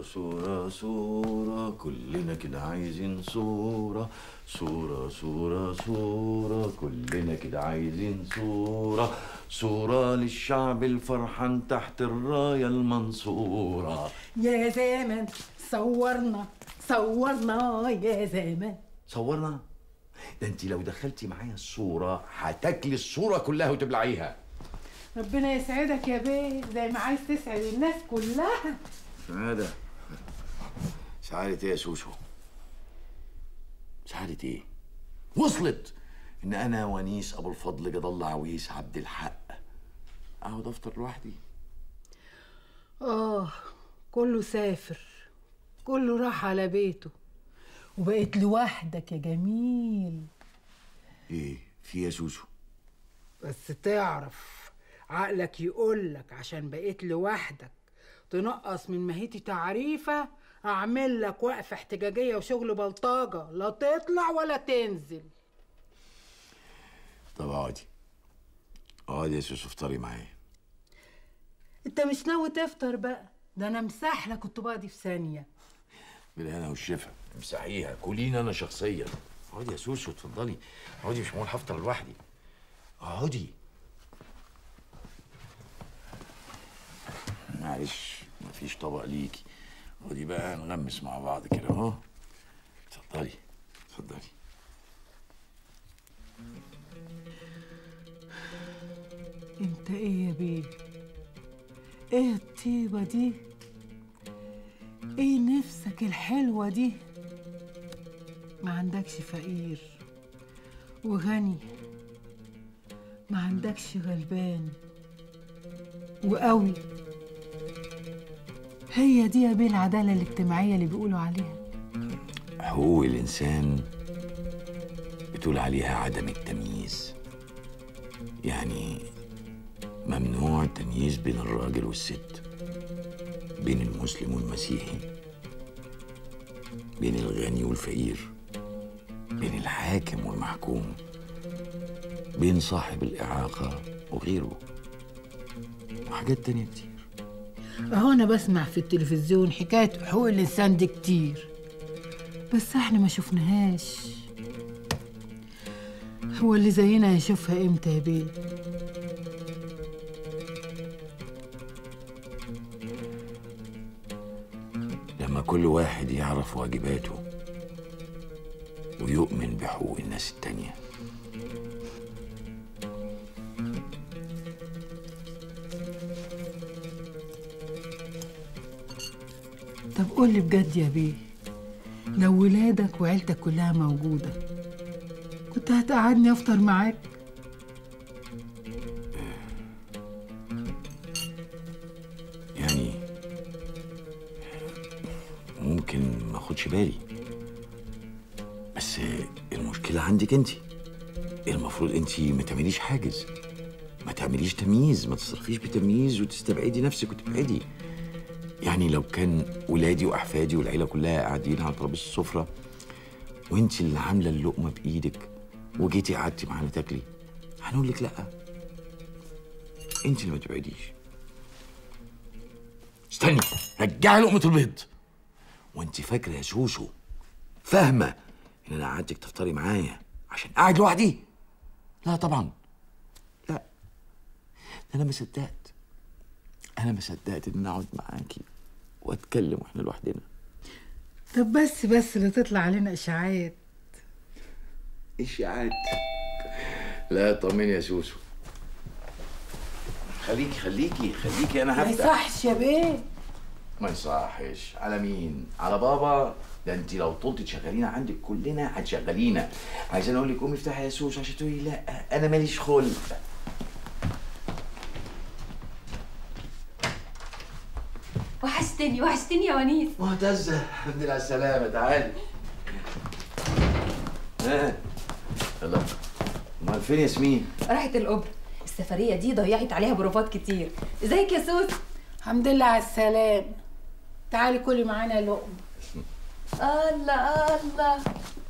صورة صورة كلنا كده عايزين صورة صورة صورة صورة كلنا كده عايزين صورة صورة للشعب الفرحان تحت الراية المنصورة يا زمان صورنا صورنا يا زمان صورنا ده انت لو دخلتي معايا الصورة هتاكلي الصورة كلها وتبلعيها ربنا يسعدك يا بيه زي ما عايز تسعد الناس كلها سعادة سعادة ايه يا سوسو؟ سعادة ايه؟ وصلت ان انا ونيس ابو الفضل جد الله عويس عبد الحق اقعد افطر لوحدي اه كله سافر كله راح على بيته وبقيت لوحدك يا جميل ايه في يا سوسو؟ بس تعرف عقلك يقولك عشان بقيت لوحدك تنقص من مهيتي تعريفة أعمل لك وقفة احتجاجية وشغل بلطجة لا تطلع ولا تنزل طب اقعدي اقعدي يا سوسو افطري معايا انت مش ناوي تفطر بقى ده انا مساح لك الطباق دي في ثانية بالهنا والشفا امسحيها كلينا انا شخصيا اقعدي يا سوسو اتفضلي اقعدي مش معقول هفطر لوحدي اقعدي معلش مفيش طبق ليكي اقعدي بقى نغمس مع بعض كده اهو اتفضلي اتفضلي انت ايه يا بيه ايه الطيبة دي ايه نفسك الحلوة دي ما عندكش فقير وغني ما عندكش غلبان وقوي هي دي يا بيه العدالة الاجتماعية اللي بيقولوا عليها حقوق الإنسان بتقول عليها عدم التمييز يعني ممنوع التمييز بين الراجل والست بين المسلم والمسيحي بين الغني والفقير بين الحاكم والمحكوم بين صاحب الإعاقة وغيره وحاجات تانية كتير اهو انا بسمع في التلفزيون حكاية حقوق الانسان دي كتير بس احنا ما شفناهاش هو اللي زينا يشوفها امتى يا بيه لما كل واحد يعرف واجباته ويؤمن بحقوق الناس التانية طب قول لي بجد يا بيه لو ولادك وعيلتك كلها موجودة كنت هتقعدني افطر معاك يعني ممكن ما اخدش بالي بس المشكلة عندك انت المفروض انت ما تعمليش حاجز ما تعمليش تمييز ما تصرفيش بتمييز وتستبعدي نفسك وتبعدي يعني لو كان ولادي واحفادي والعيله كلها قاعدين على ترابيزه السفره وانت اللي عامله اللقمه بايدك وجيتي قعدتي معانا تاكلي هنقول لك لا انت اللي ما تبعديش استني رجعي لقمه البيض وانت فاكره يا سوسو فاهمه ان انا قعدتك تفطري معايا عشان قاعد لوحدي لا طبعا لا ده انا ما صدقت انا ما صدقت ان انا اقعد معاكي واتكلم واحنا لوحدنا طب بس بس لا تطلع علينا اشاعات اشاعات لا طمني يا سوسو خليكي خليكي خليكي انا ما هفتح يصحش يا بيه ما يصحش على مين على بابا ده انت لو طولت تشغلينا عندك كلنا هتشغلينا عايزين اقول لك قومي افتحي يا سوسو عشان تقولي لا انا ماليش خلق وحشتني وحشتني يا ونيس معتزة الحمد لله على السلامة تعالي ها يلا امال فين ياسمين؟ راحت الأوبرا السفرية دي ضيعت عليها بروفات كتير ازيك يا سوس الحمد لله على السلامة تعالي كلي معانا لقمة الله الله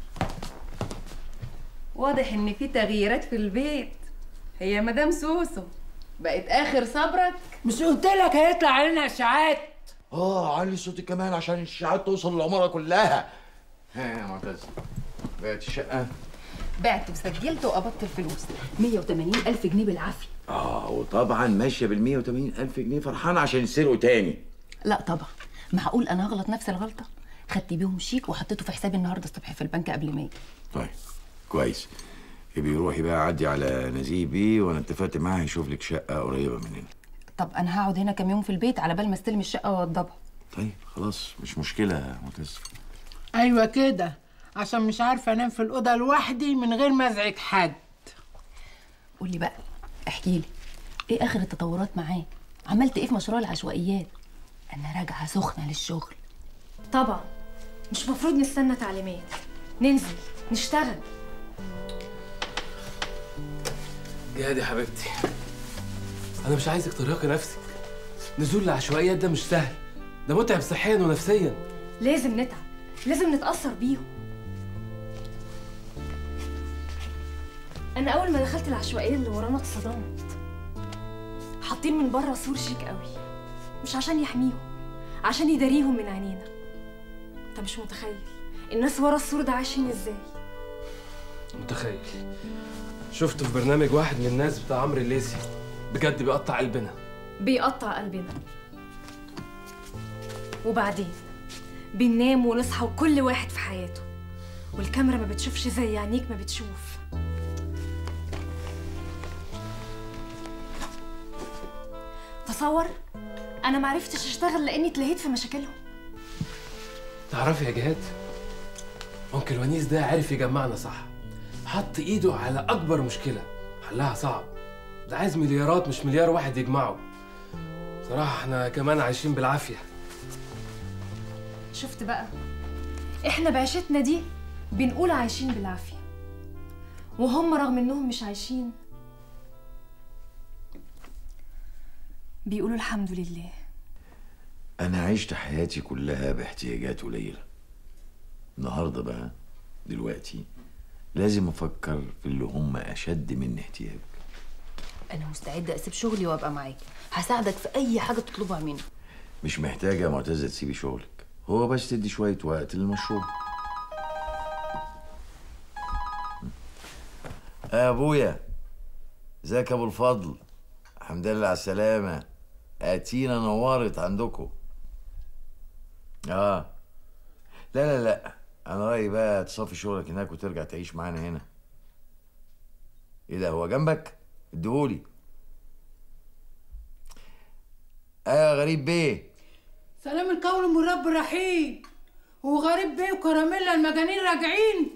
واضح ان في تغييرات في البيت هي مدام سوسو بقت اخر صبرك مش قلت لك هيطلع علينا اشاعات اه علي صوتك كمان عشان الاشاعات توصل للعماره كلها ها يا معتز بعت الشقه بعت وسجلت وقبضت الفلوس 180 ألف جنيه بالعافية اه وطبعا ماشيه بال 180 الف جنيه فرحانه عشان يسرقوا تاني لا طبعا معقول أنا هغلط نفس الغلطة خدت بيهم شيك وحطيته في حسابي النهارده الصبح في البنك قبل ما يجي طيب كويس يبقى يروح يبقى عدي على نزيه بيه وانا اتفقت معاه يشوف لك شقه قريبه مننا طب أنا هقعد هنا كام يوم في البيت على بال ما استلم الشقة وأوضبها طيب خلاص مش مشكله يا معتز ايوه كده عشان مش عارفه انام في الاوضه لوحدي من غير ما ازعج حد قول لي بقى احكي لي ايه اخر التطورات معاه عملت ايه في مشروع العشوائيات انا راجعه سخنه للشغل طبعا مش مفروض نستنى تعليمات ننزل نشتغل جهاد يا حبيبتي انا مش عايزك ترهقي نفسك نزول العشوائيات ده مش سهل ده متعب صحيا ونفسيا لازم نتعب لازم نتأثر بيهم أنا أول ما دخلت العشوائية اللي ورانا اتصدمت حاطين من بره سور شيك قوي مش عشان يحميهم عشان يداريهم من عينينا أنت مش متخيل الناس ورا السور ده عايشين ازاي متخيل شفته في برنامج واحد من الناس بتاع عمرو الليثي بجد بيقطع قلبنا بيقطع قلبنا وبعدين بننام ونصحى وكل واحد في حياته والكاميرا ما بتشوفش زي عينيك ما بتشوف تصور انا معرفتش اشتغل لاني اتلهيت في مشاكلهم تعرفي يا جهاد انكل ونيس ده عرف يجمعنا صح حط ايده على اكبر مشكله حلها صعب ده عايز مليارات مش مليار واحد يجمعه صراحه احنا كمان عايشين بالعافيه شفت بقى احنا بعيشتنا دي بنقول عايشين بالعافيه وهم رغم انهم مش عايشين بيقولوا الحمد لله انا عشت حياتي كلها باحتياجات قليله النهارده بقى دلوقتي لازم افكر في اللي هم اشد مني احتياج انا مستعده اسيب شغلي وابقى معاك هساعدك في اي حاجه تطلبها مني مش محتاجه يا معتزه تسيبي شغلك هو بس تدي شويه وقت للمشروع يا ابويا ازيك يا ابو الفضل الحمد لله على السلامه اتينا نورت عندكم اه لا لا لا انا رايي بقى تصفي شغلك هناك وترجع تعيش معانا هنا ايه ده هو جنبك اديهولي ايوه يا غريب بيه سلام القول من رب رحيم وغريب بيه وكراميلا المجانين راجعين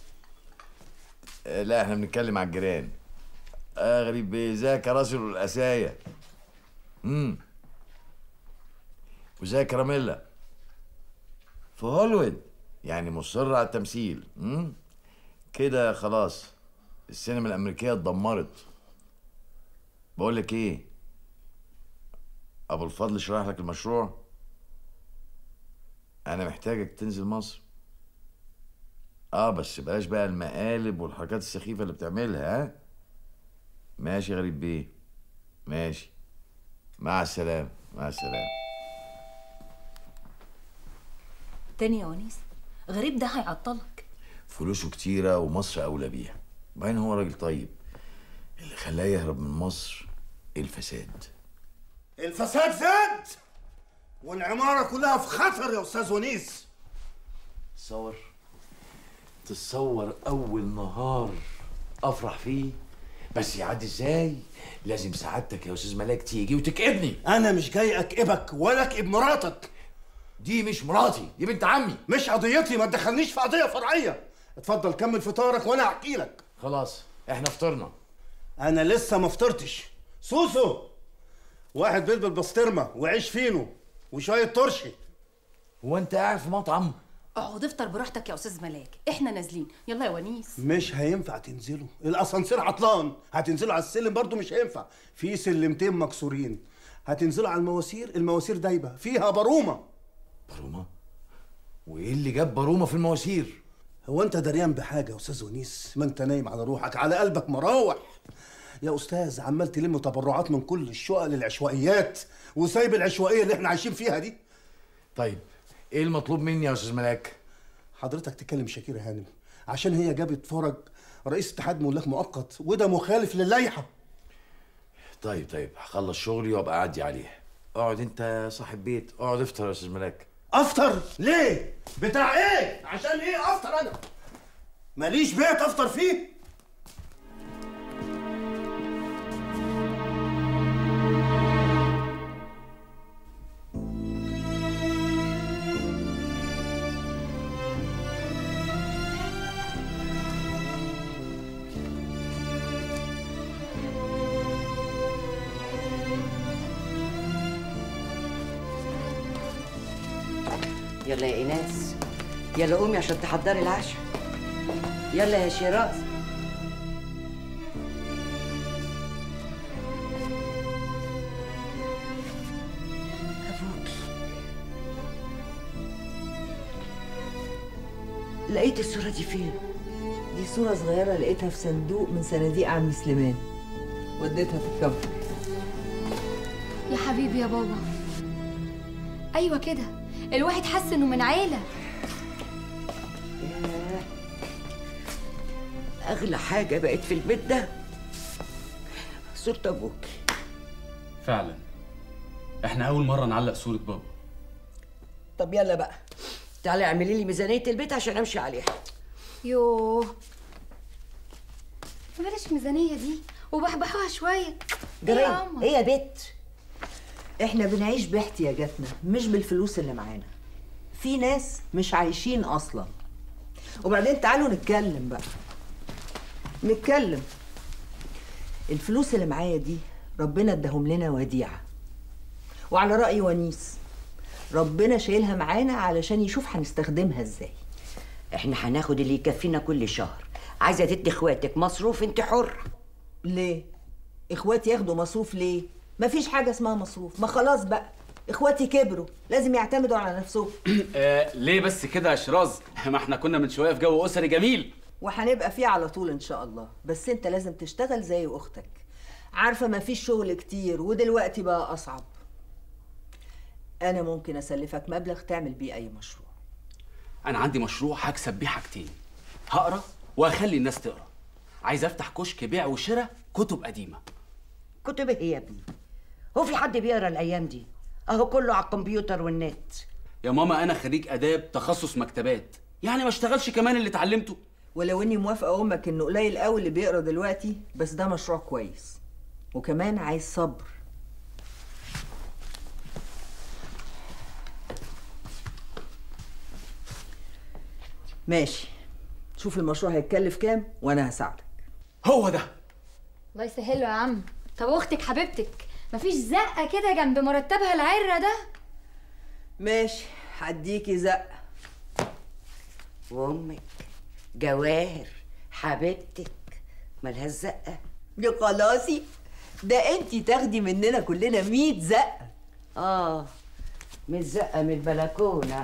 آه، لا احنا بنتكلم على الجيران اه غريب بيه ازيك يا راسل القساية امم وازيك يا كراميلا في هوليوود يعني مصر على التمثيل امم كده خلاص السينما الامريكيه اتدمرت بقول لك ايه ابو الفضل شرح لك المشروع انا محتاجك تنزل مصر اه بس بلاش بقى المقالب والحركات السخيفه اللي بتعملها ها ماشي يا غريب بيه ماشي مع السلامه مع السلامه تاني يا ونيس غريب ده هيعطلك فلوسه كتيره ومصر اولى بيها وبعدين هو راجل طيب اللي خلاه يهرب من مصر الفساد الفساد زاد والعمارة كلها في خطر يا أستاذ ونيس تصور تصور اول نهار افرح فيه بس يعدي ازاي لازم سعادتك يا استاذ ملاك تيجي وتكئبني أنا مش جاي أكئبك ولا أكئب مراتك دي مش مراتي دي بنت عمي مش قضيتي ما تدخلنيش في قضية فرعية اتفضل كمل فطارك وأنا أحكي لك خلاص احنا فطرنا أنا لسه ما فطرتش سوسو واحد بيض بالبسطرمة وعيش فينو وشوية ترشي هو انت قاعد في مطعم اقعد افطر براحتك يا استاذ ملاك احنا نازلين يلا يا ونيس مش هينفع تنزلوا الاسانسير عطلان هتنزلوا على السلم برضو مش هينفع في سلمتين مكسورين هتنزلوا على المواسير المواسير دايبه فيها برومه برومه وايه اللي جاب برومه في المواسير هو انت دريان بحاجه يا استاذ ونيس ما انت نايم على روحك على قلبك مراوح يا استاذ عمال تلم تبرعات من كل الشقق للعشوائيات وسايب العشوائيه اللي احنا عايشين فيها دي طيب ايه المطلوب مني يا استاذ ملاك حضرتك تكلم شاكير هانم عشان هي جابت فرج رئيس اتحاد ملاك مؤقت وده مخالف للائحه طيب طيب هخلص شغلي وابقى اعدي عليه اقعد انت يا صاحب بيت اقعد افطر يا استاذ ملاك افطر ليه بتاع ايه عشان ايه افطر انا ماليش بيت افطر فيه يلا يا ايناس يلا قومي عشان تحضري العشاء يلا يا شيراز ابوكي لقيت الصورة دي فين؟ دي صورة صغيرة لقيتها في صندوق من صناديق عم سليمان وديتها في الكفر يا حبيبي يا بابا ايوه كده الواحد حس انه من عيله ياه. أغلى حاجة بقت في البيت ده صورة أبوكي فعلا احنا اول مره نعلق صوره بابا طب يلا بقى تعالي اعملي لي ميزانية البيت عشان أمشي عليها يوه بلاش ميزانيه دي وبحبحوها شويه ايه يا جرايه عمر؟ ايه يا بت احنا بنعيش باحتياجاتنا مش بالفلوس اللي معانا في ناس مش عايشين اصلا وبعدين تعالوا نتكلم بقى نتكلم الفلوس اللي معايا دي ربنا اداهم لنا وديعه وعلى راي ونيس ربنا شايلها معانا علشان يشوف هنستخدمها ازاي احنا هناخد اللي يكفينا كل شهر عايزة تدي اخواتك مصروف انت حرة ليه اخواتي ياخدوا مصروف ليه مفيش حاجه اسمها مصروف ما خلاص بقى اخواتي كبروا لازم يعتمدوا على نفسهم آه ليه بس كده يا شراز ما احنا كنا من شويه في جو اسري جميل وهنبقى فيه على طول ان شاء الله بس انت لازم تشتغل زي اختك عارفه مفيش شغل كتير ودلوقتي بقى اصعب انا ممكن اسلفك مبلغ تعمل بيه اي مشروع انا عندي مشروع هكسب بيه حاجتين هقرا واخلي الناس تقرا عايز افتح كشك بيع وشراء كتب قديمه كتب ايه يا ابني هو في حد بيقرا الايام دي اهو كله على الكمبيوتر والنت يا ماما انا خريج اداب تخصص مكتبات يعني ما اشتغلش كمان اللي اتعلمته ولو اني موافقه امك انه قليل قوي اللي بيقرا دلوقتي بس ده مشروع كويس وكمان عايز صبر ماشي شوف المشروع هيتكلف كام وانا هساعدك هو ده الله يسهله يا عم طب اختك حبيبتك مفيش زقه كده جنب مرتبها العره ده ماشي هديكي زقه وامك جواهر حبيبتك ملهاش زقه يا خلاصي ده انتي تاخدي مننا كلنا 100 زقه اه مش زقه من البلكونه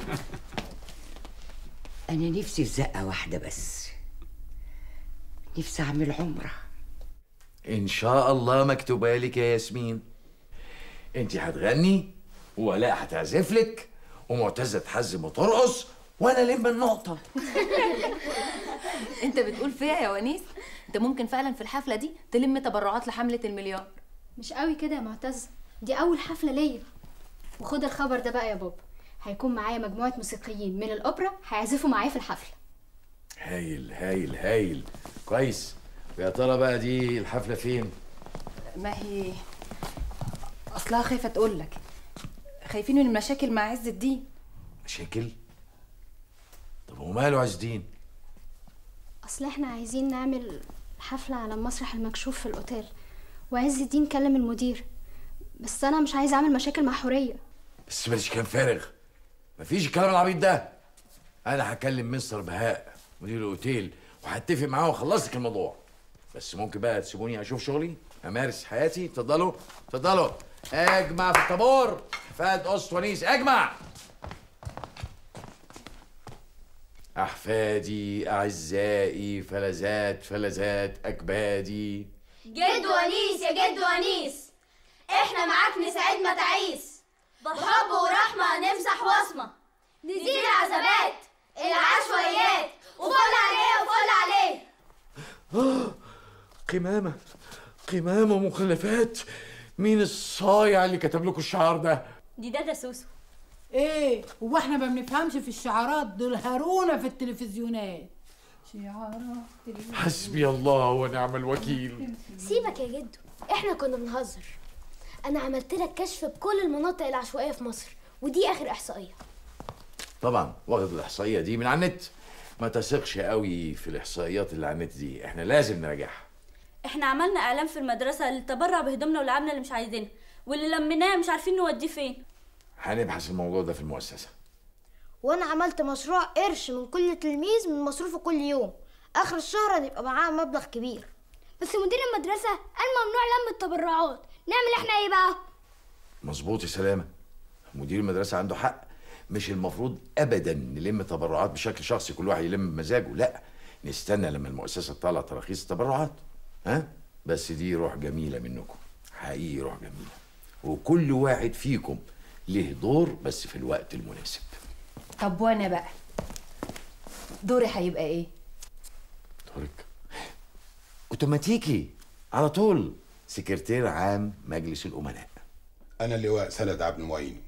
انا نفسي في زقه واحده بس نفسي اعمل عمره ان شاء الله مكتوبه لك يا ياسمين انت هتغني ولاء هتعزف لك ومعتزه تحزم وترقص وانا لم النقطه انت بتقول فيها يا ونيس انت ممكن فعلا في الحفله دي تلم تبرعات لحمله المليار مش قوي كده يا معتز دي اول حفله ليا وخد الخبر ده بقى يا بابا هيكون معايا مجموعه موسيقيين من الاوبرا هيعزفوا معايا في الحفله هايل هايل هايل كويس ويا ترى بقى دي الحفله فين ما هي اصلها خايفه تقول لك خايفين من المشاكل مع عز الدين مشاكل طب وماله عز الدين اصل احنا عايزين نعمل حفله على المسرح المكشوف في الاوتيل وعز الدين كلم المدير بس انا مش عايزه اعمل مشاكل مع حوريه بس بلاش كلام فارغ مفيش الكلام العبيط ده انا هكلم مستر بهاء مدير الاوتيل وهتفق معاه واخلص لك الموضوع بس ممكن بقى تسيبوني اشوف شغلي امارس حياتي اتفضلوا اتفضلوا اجمع في الطابور فهد قص ونيس اجمع احفادي اعزائي فلذات فلذات اكبادي جد ونيس يا جد ونيس احنا معاك نساعد ما تعيس بحب ورحمة نمسح وصمة نزيل العزبات العشوائيات وفل عليه وفل عليه قمامة قمامة مخلفات مين الصايع اللي كتب لكم الشعار ده؟ دي دادا سوسو ايه هو احنا ما بنفهمش في الشعارات دول هارونا في التلفزيونات شعارات حسبي الله ونعم الوكيل سيبك يا جدو احنا كنا بنهزر انا عملت لك كشف بكل المناطق العشوائيه في مصر ودي اخر احصائيه طبعا واخد الإحصائية دي من على النت ما تثقش قوي في الإحصائيات اللي على النت دي احنا لازم نراجعها احنا عملنا اعلان في المدرسه للتبرع بهدومنا ولعبنا اللي مش عايزينها واللي لميناه مش عارفين نوديه فين هنبحث الموضوع ده في المؤسسة وانا عملت مشروع قرش من كل تلميذ من مصروفه كل يوم اخر الشهر هيبقى معاه مبلغ كبير بس مدير المدرسه قال ممنوع لم التبرعات نعمل احنا ايه بقى مظبوط يا سلامة مدير المدرسة عنده حق مش المفروض أبدا نلم تبرعات بشكل شخصي كل واحد يلم بمزاجه لا نستنى لما المؤسسة تطلع تراخيص التبرعات ها بس دي روح جميلة منكم حقيقي روح جميلة وكل واحد فيكم له دور بس في الوقت المناسب طب وانا بقى دوري هيبقى ايه دورك اوتوماتيكي على طول سكرتير عام مجلس الأمناء أنا اللواء سند عبد المعين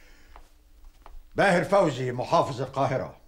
باهر فوزي محافظ القاهرة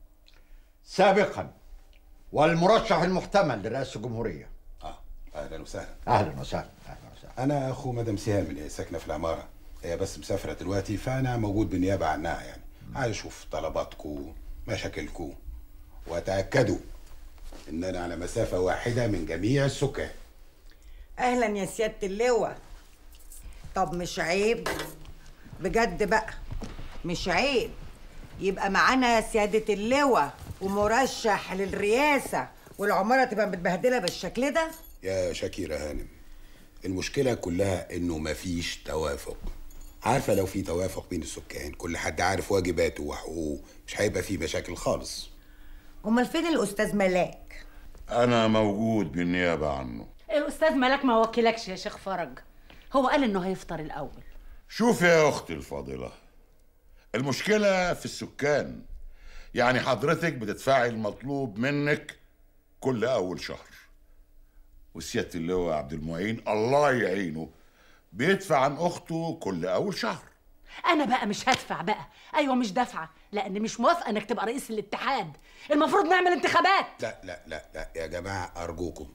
سابقا والمرشح المحتمل لرئاسة الجمهورية اه أهلا وسهلا أهلا وسهلا أهلا وسهلا أنا أخو مدام سهام اللي هي ساكنة في العمارة هي بس مسافرة دلوقتي فأنا موجود بالنيابة عنها يعني عايز أشوف طلباتكم مشاكلكم وتأكدوا إن أنا على مسافة واحدة من جميع السكان اهلا يا سياده اللواء طب مش عيب بجد بقى مش عيب يبقى معانا سياده اللواء ومرشح للرئاسه والعماره تبقى متبهدله بالشكل ده يا شكيرة هانم المشكلة كلها إنه مفيش توافق عارفة لو في توافق بين السكان كل حد عارف واجباته وحقوقه مش هيبقى في مشاكل خالص امال فين الاستاذ ملاك أنا موجود بالنيابة عنه الاستاذ ملاك ما وكلكش يا شيخ فرج هو قال انه هيفطر الاول شوف يا أختي الفاضلة المشكلة في السكان يعني حضرتك بتدفعي المطلوب منك كل أول شهر وسيادة اللواء عبد المعين الله يعينه بيدفع عن أخته كل أول شهر انا بقى مش هدفع بقى ايوه مش دافعه لان مش موافقه انك تبقى رئيس الاتحاد المفروض نعمل انتخابات لا لا لا لا يا جماعة أرجوكم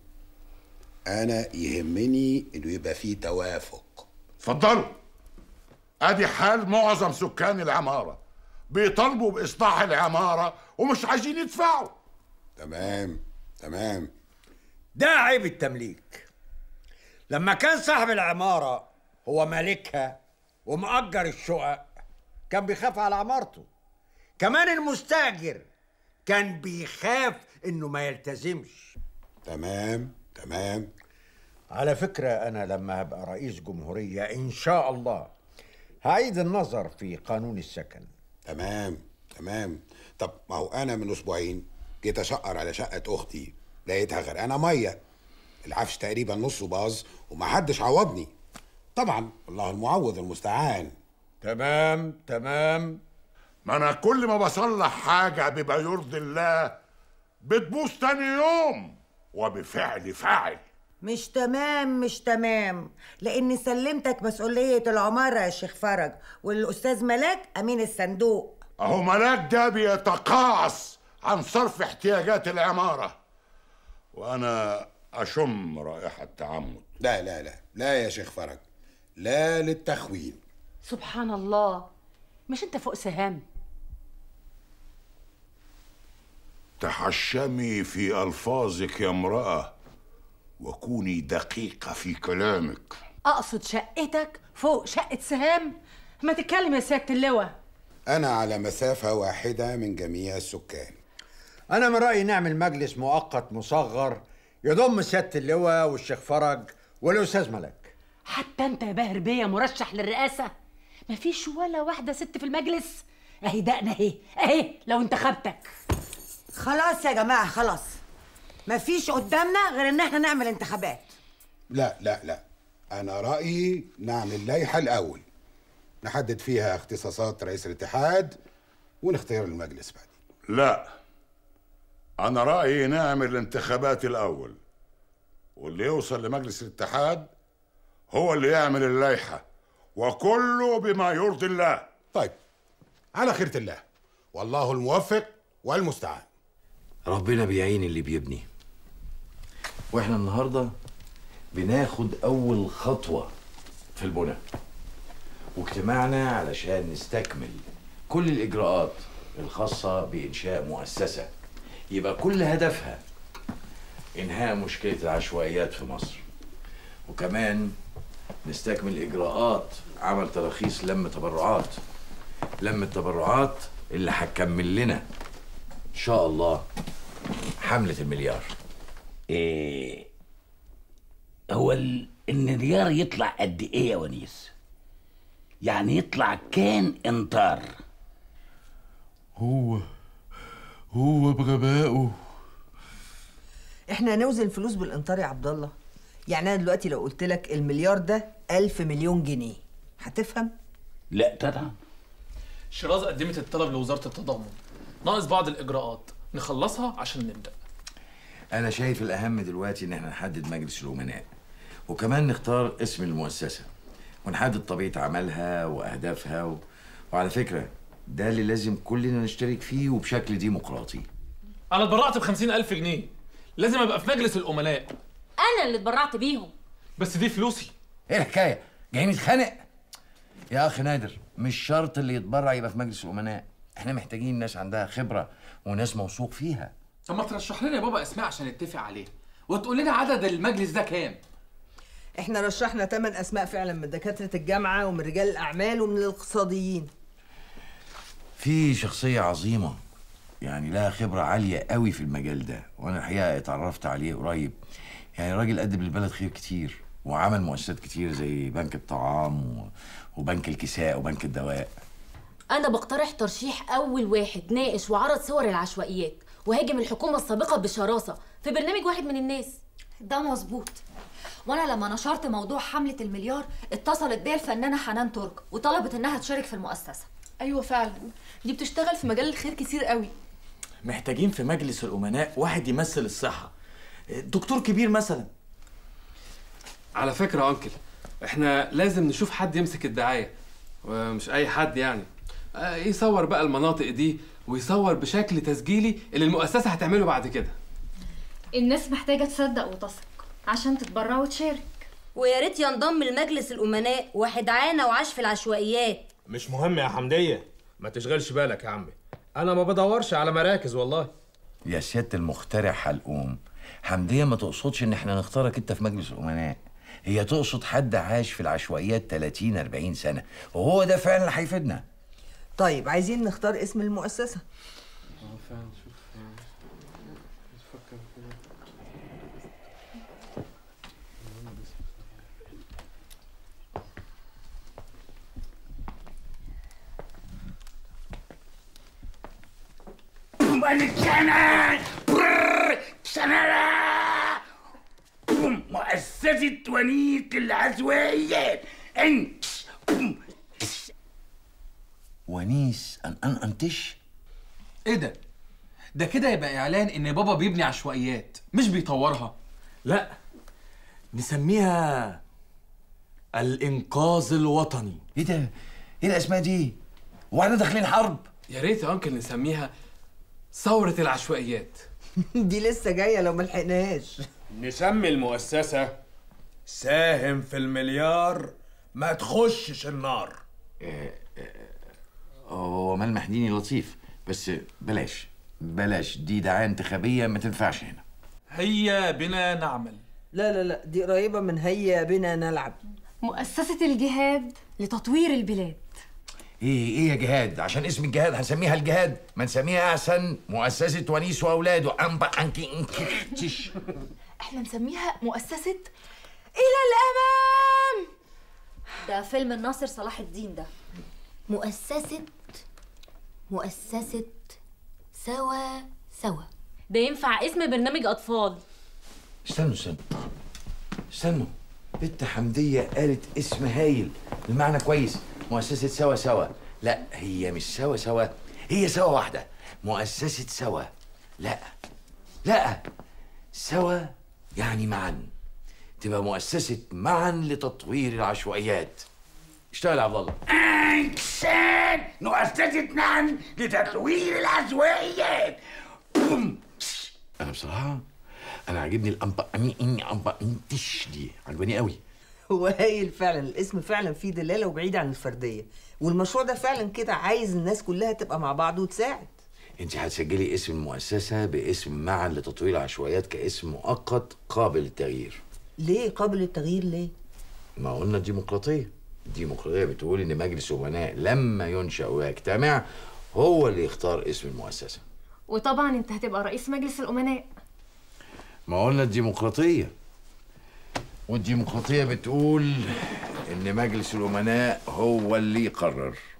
أنا يهمني إنه يبقى في توافق اتفضلوا ادي حال معظم سكان العمارة بيطالبوا بإصلاح العمارة ومش عايزين يدفعوا تمام تمام ده عيب التمليك لما كان صاحب العمارة هو مالكها ومأجر الشقق كان بيخاف على عمارته كمان المستأجر كان بيخاف انه ما يلتزمش تمام تمام على فكرة أنا لما هبقى رئيس جمهورية إن شاء الله هعيد النظر في قانون السكن تمام تمام طب ما هو انا من اسبوعين جيت اشقر على شقه اختي لقيتها غرقانه ميه العفش تقريبا نصه باظ ومحدش عوضني طبعا الله المعوض المستعان تمام تمام ما أنا كل ما بصلح حاجة بما يرضي الله بتبوظ تاني يوم وبفعل فاعل مش تمام مش تمام لاني سلمتك مسؤوليه العماره يا شيخ فرج والاستاذ ملاك امين الصندوق أهو ملاك ده بيتقاعس عن صرف احتياجات العمارة وأنا أشم رائحة تعمد لا لا لا لا يا شيخ فرج لا للتخوين سبحان الله مش انت فوق سهام تحشمي في ألفاظك يا امرأة وكوني دقيقة في كلامك اقصد شقتك فوق شقه سهام ما تتكلم يا سياده اللواء انا على مسافه واحده من جميع السكان أنا من رأيي نعمل مجلس مؤقت مصغر يضم سيادة اللواء والشيخ فرج والأستاذ ملاك حتى انت يا باهر بيه مرشح للرئاسه مفيش ولا واحده ست في المجلس اهي دقنا اهي اهي لو انتخبتك خلاص يا جماعه خلاص مفيش قدامنا غير ان احنا نعمل انتخابات لا لا لا انا رايي نعمل لائحه الاول نحدد فيها اختصاصات رئيس الاتحاد ونختار المجلس بعد لا انا رايي نعمل الانتخابات الاول واللي يوصل لمجلس الاتحاد هو اللي يعمل اللائحه وكله بما يرضي الله طيب على خيرة الله والله الموفق والمستعان ربنا بيعين اللي بيبني واحنا النهارده بناخد اول خطوه في البنى واجتماعنا علشان نستكمل كل الاجراءات الخاصه بانشاء مؤسسه يبقى كل هدفها انهاء مشكله العشوائيات في مصر وكمان نستكمل اجراءات عمل تراخيص لم تبرعات لم التبرعات اللي هتكمل لنا ان شاء الله حمله المليار إيه هو ال- المليار يطلع قد ايه يا ونيس يعني يطلع كان انطار هو هو بغبائه احنا هنوزن الفلوس بالامطار يا عبد الله يعني انا دلوقتي لو قلت لك المليار ده ألف مليون جنيه هتفهم لا طبعا شيراز قدمت الطلب لوزارة التضامن ناقص بعض الإجراءات نخلصها عشان نبدأ انا شايف الاهم دلوقتي ان احنا نحدد مجلس الامناء وكمان نختار اسم المؤسسه ونحدد طبيعه عملها واهدافها و... وعلى فكره ده اللي لازم كلنا نشترك فيه وبشكل ديمقراطي أنا اتبرعت بخمسين ألف جنيه لازم أبقى في مجلس الأمناء انا اللي اتبرعت بيهم بس دي فلوسي ايه الحكايه جاي نتخانق يا اخي نادر مش شرط اللي يتبرع يبقى في مجلس الامناء احنا محتاجين ناس عندها خبره وناس موثوق فيها طب ما ترشح لنا يا بابا اسماء عشان نتفق عليه وتقول لنا عدد المجلس ده كام احنا رشحنا ثمان اسماء فعلا من دكاتره الجامعه ومن رجال الاعمال ومن الاقتصاديين في شخصيه عظيمه يعني لها خبره عاليه قوي في المجال ده وانا الحقيقه اتعرفت عليه قريب يعني راجل قدم للبلد خير كتير وعمل مؤسسات كتير زي بنك الطعام و... وبنك الكساء وبنك الدواء انا بقترح ترشيح اول واحد ناقش وعرض صور العشوائيات وهاجم الحكومه السابقه بشراسه في برنامج واحد من الناس ده مظبوط وانا لما نشرت موضوع حمله المليار اتصلت بيا الفنانه حنان ترك وطلبت انها تشارك في المؤسسه ايوه فعلا دي بتشتغل في مجال الخير كتير قوي محتاجين في مجلس الأمناء واحد يمثل الصحة دكتور كبير مثلا على فكرة يا أنكل إحنا لازم نشوف حد يمسك الدعاية ومش أي حد يعني آه، يصور بقى المناطق دي ويصور بشكل تسجيلي اللي المؤسسة هتعمله بعد كده الناس محتاجه تصدق وتثق عشان تتبرع وتشارك ويا ريت ينضم لمجلس الامناء واحد عانى وعاش في العشوائيات مش مهم يا حمدية ما تشغلش بالك يا عمي أنا ما بدورش على مراكز والله يا سياده المخترع حلقوم حمديه ما تقصدش ان احنا نختارك انت في مجلس الامناء هي تقصد حد عاش في العشوائيات 30 40 سنه وهو ده فعلا اللي هيفيدنا طيب عايزين نختار اسم المؤسسه فعلا شوف تفكر كده مؤسسة ونيس للعشوائيات انت ونيس ان ان انتش ايه ده ده كده يبقى اعلان ان بابا بيبني عشوائيات مش بيطورها لا نسميها الإنقاذ الوطني ايه ده؟ ايه الاسماء دي؟ واحنا داخلين حرب يا ريت يا أنكل نسميها ثورة العشوائيات دي لسه جايه لو ملحقناهاش نسمي المؤسسة ساهم في المليار ما تخشش النار هو ملمح ديني لطيف بس بلاش بلاش دي دعايه انتخابيه ما تنفعش هنا هيا بنا نعمل لا لا لا دي قريبه من هيا بنا نلعب مؤسسه الجهاد لتطوير البلاد ايه ايه يا جهاد عشان اسم الجهاد هنسميها الجهاد ما نسميها احسن مؤسسه ونيس واولاده امبا انكي انكي احنا نسميها مؤسسه الى الامام ده فيلم الناصر صلاح الدين ده مؤسسة مؤسسة سوا سوا ده ينفع اسم برنامج اطفال استنوا استنوا استنوا بنت حمديه قالت اسم هايل المعنى كويس مؤسسة سوا سوا لا هي مش سوا سوا هي سوا واحدة مؤسسة سوا لا لا سوا يعني معا تبقى مؤسسة معا لتطوير العشوائيات اشتغل يا عبد الله انسان مؤسسة معا لتطوير العشوائيات بوم انا بصراحة انا عاجبني الامبا اني اني امبا انتش دي عجباني قوي هو هايل فعلا الاسم فعلا فيه دلاله وبعيد عن الفرديه والمشروع ده فعلا كده عايز الناس كلها تبقى مع بعض وتساعد انت هتسجلي اسم المؤسسة باسم معا لتطوير العشوائيات كاسم مؤقت قابل للتغيير ليه قابل للتغيير ليه ما قلنا الديمقراطية الديمقراطية بتقول إن مجلس أمناء لما ينشأ ويجتمع هو اللي يختار اسم المؤسسة وطبعا انت هتبقى رئيس مجلس الامناء ما قلنا الديمقراطية والديمقراطية بتقول إن مجلس الأمناء هو اللي يقرر